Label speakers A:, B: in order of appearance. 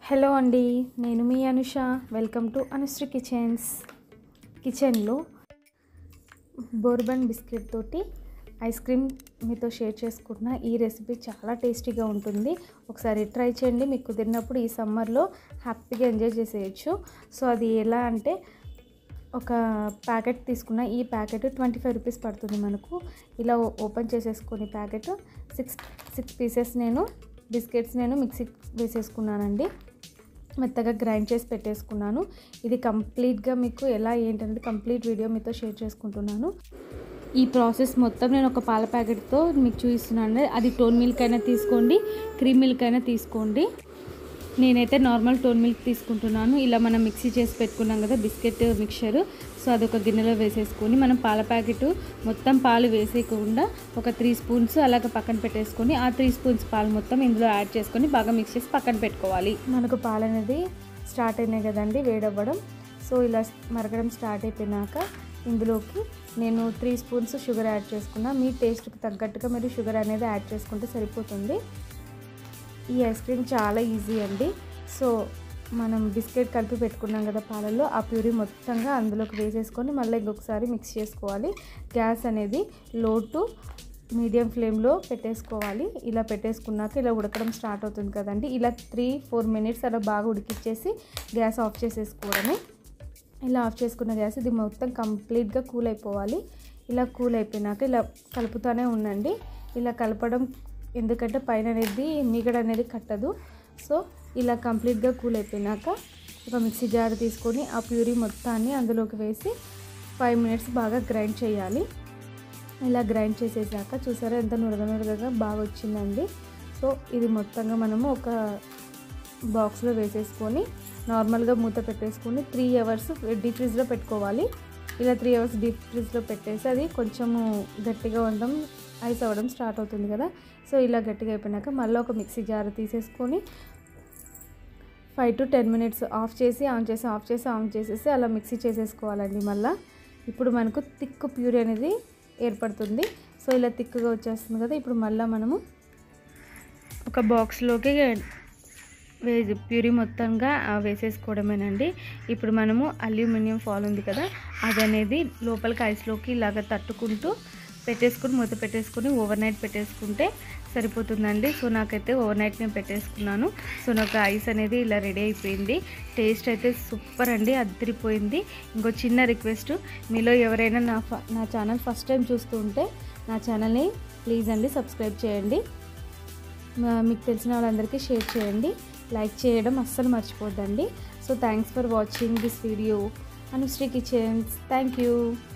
A: hello అండి నేను మీ Anusha welcome to Anushri kitchens కిచెన్లో బోర్బన్ బిస్కెట్ తోటి ఐస్ క్రీమ్ మీతో షేర్ చేసుకుంటున్న ఈ రెసిపీ చాలా టేస్టీగా ఉంటుంది ఒకసారి ట్రై చేయండి మీకు కుదిరినప్పుడు ఈ సమ్మర్లో హ్యాపీగా ఎంజాయ్ చేసేయచ్చు సో అది ఎలా అంటే ఒక ప్యాకెట్ తీసుకున్న ఈ ప్యాకెట్ ట్వంటీ ఫైవ్ రూపీస్ పడుతుంది మనకు ఇలా ఓపెన్ చేసేసుకొని ప్యాకెట్ సిక్స్ సిక్స్ పీసెస్ నేను బిస్కెట్స్ నేను మిక్సీ వేసేసుకున్నానండి మెత్తగా గ్రైండ్ చేసి పెట్టేసుకున్నాను ఇది కంప్లీట్గా మీకు ఎలా ఏంటనేది కంప్లీట్ వీడియో మీతో షేర్ చేసుకుంటున్నాను ఈ ప్రాసెస్ మొత్తం నేను ఒక పాల ప్యాకెట్తో మీకు చూపిస్తున్నాను అది టోన్ మిల్క్ అయినా తీసుకోండి క్రీమ్ మిల్క్ అయినా తీసుకోండి నేనైతే నార్మల్ టోన్ మిల్క్ తీసుకుంటున్నాను ఇలా మనం మిక్సీ చేసి పెట్టుకున్నాం కదా బిస్కెట్ మిక్చర్ సో అదొక గిన్నెలో వేసేసుకొని మనం పాల ప్యాకెట్ మొత్తం పాలు వేసేయకుండా ఒక త్రీ స్పూన్స్ అలాగ పక్కన పెట్టేసుకొని ఆ త్రీ స్పూన్స్ పాలు మొత్తం ఇందులో యాడ్ చేసుకొని బాగా మిక్స్ చేసి పక్కన పెట్టుకోవాలి మనకు పాలు అనేది స్టార్ట్ అయినాయి కదండి వేడవ్వడం సో ఇలా మరగడం స్టార్ట్ అయిపోయినాక ఇందులోకి నేను త్రీ స్పూన్స్ షుగర్ యాడ్ చేసుకున్నా మీ టేస్ట్కి తగ్గట్టుగా మీరు షుగర్ అనేది యాడ్ చేసుకుంటే సరిపోతుంది ఈ ఐస్ క్రీమ్ చాలా ఈజీ అండి సో మనం బిస్కెట్ కలిపి పెట్టుకున్నాం కదా పాలల్లో ఆ ప్యూరీ మొత్తంగా అందులోకి వేసేసుకొని మళ్ళీ ఇంకొకసారి మిక్స్ చేసుకోవాలి గ్యాస్ అనేది లో టు మీడియం ఫ్లేమ్లో పెట్టేసుకోవాలి ఇలా పెట్టేసుకున్నాక ఇలా ఉడకడం స్టార్ట్ అవుతుంది కదండి ఇలా త్రీ ఫోర్ మినిట్స్ అలా బాగా ఉడికిచ్చేసి గ్యాస్ ఆఫ్ చేసేసుకోవడమే ఇలా ఆఫ్ చేసుకున్న గ్యాస్ ఇది మొత్తం కంప్లీట్గా కూల్ అయిపోవాలి ఇలా కూల్ అయిపోయినాక ఇలా కలుపుతూనే ఉండండి ఇలా కలపడం ఎందుకంటే పైన అనేది మిగడ అనేది కట్టదు సో ఇలా కంప్లీట్గా కూల్ అయిపోయినాక ఒక మిక్సీ జార్ తీసుకొని ఆ ప్యూరీ మొత్తాన్ని అందులోకి వేసి ఫైవ్ మినిట్స్ బాగా గ్రైండ్ చేయాలి ఇలా గ్రైండ్ చేసేసాక చూసారా ఎంత నురగ నురగగా బాగా వచ్చిందండి సో ఇది మొత్తంగా మనము ఒక బాక్స్లో వేసేసుకొని నార్మల్గా మూత పెట్టేసుకొని త్రీ అవర్స్ డీప్ ఫ్రిడ్జ్లో పెట్టుకోవాలి ఇలా త్రీ అవర్స్ డీప్ ఫ్రిడ్జ్లో పెట్టేసి అది కొంచెము గట్టిగా ఉండడం ఐస్ అవ్వడం స్టార్ట్ అవుతుంది కదా సో ఇలా గట్టిగా అయిపోయినాక మళ్ళీ ఒక మిక్సీ జార్ తీసేసుకొని five to ten minutes off చేసి ఆన్ చేసి ఆఫ్ చేసి ఆన్ చేసేసి అలా మిక్సీ చేసేసుకోవాలండి మళ్ళీ ఇప్పుడు మనకు తిక్కు ప్యూరీ అనేది ఏర్పడుతుంది సో ఇలా తిక్కుగా వచ్చేస్తుంది కదా ఇప్పుడు మళ్ళీ మనము ఒక బాక్స్లోకి వే ప్యూరీ మొత్తంగా వేసేసుకోవడమేనండి ఇప్పుడు మనము అల్యూమినియం ఫాల్ ఉంది కదా అది అనేది లోపలికి ఐస్లోకి ఇలాగ తట్టుకుంటూ పెట్టేసుకుని మూత పెట్టేసుకుని ఓవర్ నైట్ పెట్టేసుకుంటే సరిపోతుందండి సో నాకైతే ఓవర్ నైట్ నేను పెట్టేసుకున్నాను సో నాకు ఐస్ అనేది ఇలా రెడీ అయిపోయింది టేస్ట్ అయితే సూపర్ అండి అదిరిపోయింది ఇంకో చిన్న రిక్వెస్ట్ మీలో ఎవరైనా నా నా ఛానల్ ఫస్ట్ టైం చూస్తూ ఉంటే నా ఛానల్ని ప్లీజ్ అండి సబ్స్క్రైబ్ చేయండి మీకు తెలిసిన వాళ్ళందరికీ షేర్ చేయండి లైక్ చేయడం అస్సలు మర్చిపోద్దండి so thanks for watching this video Anushri kitchens thank you